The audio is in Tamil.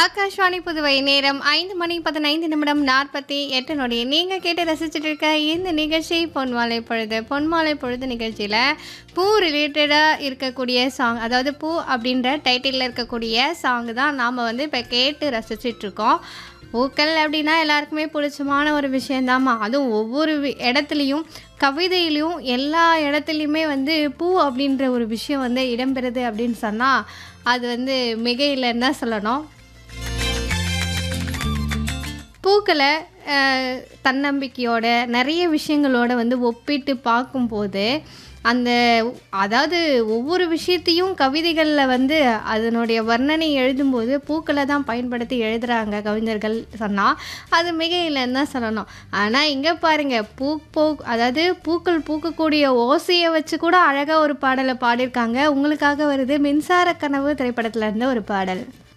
ஆகாஷ்வாணி புதுவை நேரம் ஐந்து மணி பதினைந்து நிமிடம் நாற்பத்தி எட்டு நொடி நீங்கள் கேட்டு ரசிச்சுட்டு இருக்க இந்த நிகழ்ச்சி பொன்மாலை பொழுது பொன்மாலை பொழுது நிகழ்ச்சியில் பூ ரிலேட்டடாக இருக்கக்கூடிய சாங் அதாவது பூ அப்படின்ற டைட்டிலில் இருக்கக்கூடிய சாங் தான் நாம் வந்து இப்போ கேட்டு ரசிச்சிட்டு இருக்கோம் பூக்கள் அப்படின்னா எல்லாருக்குமே பிடிச்சமான ஒரு விஷயந்தாம்மா அதுவும் ஒவ்வொரு வி- இடத்துலையும் கவிதையிலையும் எல்லா இடத்துலையுமே வந்து பூ அப்படின்ற ஒரு விஷயம் வந்து இடம்பெறுது அப்படின்னு சொன்னால் அது வந்து மிக இல்லைன்னு தான் சொல்லணும் பூக்களை அஹ், தன்னம்பிக்கையோட நிறைய விஷயங்களோட வந்து ஒப்பிட்டு பார்க்கும்போது அந்த அதாவது ஒவ்வொரு விஷயத்தையும் கவிதைகளில் வந்து அதனுடைய வர்ணனை எழுதும்போது பூக்களை தான் பயன்படுத்தி எழுதுகிறாங்க கவிஞர்கள் சொன்னால் அது மிக இல்லைன்னு தான் சொல்லணும் ஆனால் இங்கே பாருங்க பூ பூ அதாவது பூக்கள் பூக்கக்கூடிய ஓசையை வச்சு கூட அழகாக ஒரு பாடலை பாடியிருக்காங்க உங்களுக்காக வருது மின்சார கனவு திரைப்படத்துல இருந்து ஒரு பாடல்